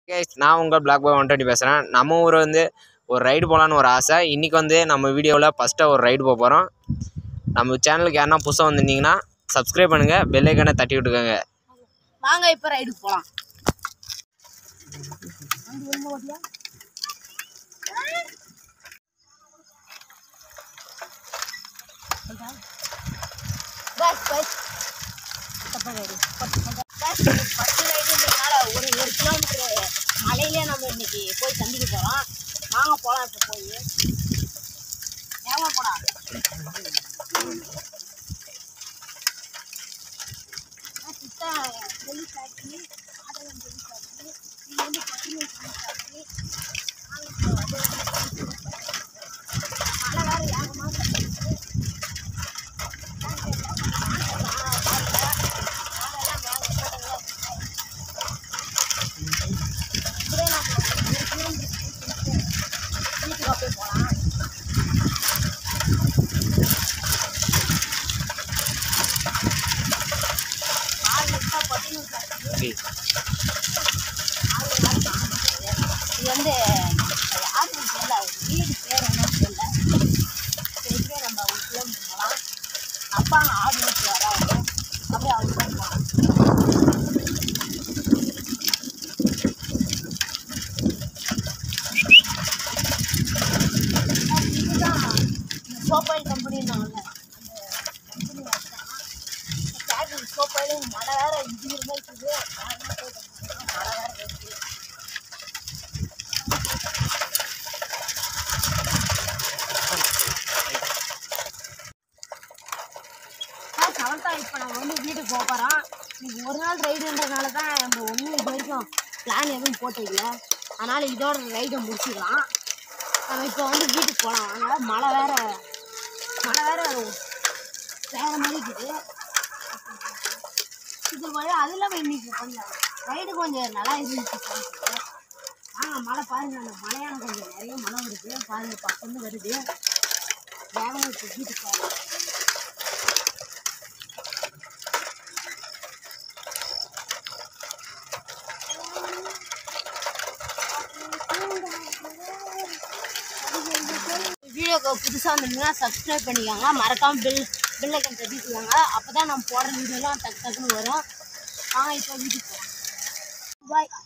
guys நான் உங்கள் black பாய் one twenty பேசுகிறேன் நம்ம ஊர் வந்து ஒரு ரைடு போகலான்னு ஒரு ஆசை இன்றைக்கி வந்து நம்ம வீடியோவில் ஃபஸ்ட்டாக ஒரு ரைடு போக போகிறோம் நம்ம சேனலுக்கு யாருன்னா புதுசாக வந்திருந்தீங்கன்னா சப்ஸ்கிரைப் பண்ணுங்கள் பெல்லைக்கான தட்டி விட்டுக்கோங்க வாங்க இப்போ ரைடுக்கு போகலாம் ஒரு ஒரு கிலோமீட்டர் மலையிலே நம்ம இன்னைக்கு போய் சந்திக்க போகிறோம் வாங்க போகலாம் இப்போ போய் ஏமா போடா சித்தா நெல் ஃபேக்ட்ரி ஆட்டோலம் நெல் ஃபேக்ட்ரி இது வந்து பசுமை நெல் ஃபேக்ட்ரி மழை வேறு ஏகமாக வீட்டுக்கு அப்படியே போகலாம் ஆறு நிமிஷம் பத்து ஃபேக்ட்ரி இது வந்து யாருக்கு தெரியல வீடு பேர் என்ன தெரியல சரிக்கே நம்ம ஒரு கிலோமீட்டர் போகலாம் அப்பா ஆடு வச்சு வராங்க அப்படியே அவங்க போகலாம் இதுதான் சோப்பாயில் கம்பெனின்னாங்கல்ல அந்த கம்பெனி வச்சுதான் சோப்பாயிலும் மழை வேற இது இருந்தால் இருக்குது மழை வேற இருக்குது சவந்தா இப்போ நம்ம வந்து வீட்டுக்கு போக போகிறோம் இது ஒரு நாள் ரைடுன்றதுனால தான் நம்ம ஒன்றும் இது வரைக்கும் பிளான் எதுவும் போட்டதில்ல அதனால் இதோட ரைடை முடிச்சுக்கலாம் நம்ம இப்போ வந்து வீட்டுக்கு போகலாம் அதனால் மழை வேற மழை வேற வேற மாதிரி இருக்குது இது மாதிரி அது இல்லாமல் இன்னைக்கு கொஞ்சம் ரைடு கொஞ்சம் நல்லா இருந்துச்சு ஆ மழை பாருங்க அந்த மழையான கொஞ்சம் நிறைய மழை வருது பாருங்க பக்கம் வருது வேகமாக இப்போ வீட்டுக்கு போகலாம் வீடியோக்கு புதுசாக வந்திருந்தீங்கன்னா சப்ஸ்கிரைப் பண்ணிக்கோங்க மறக்காமல் பில் பில் ஐக்கன் தட்டிட்டுக்கோங்க அப்போ தான் நம்ம போடுற வீடியோலாம் டக்கு டக்குன்னு வரும் வாங்க இப்போ வீட்டுக்கு போகலாம் பாய்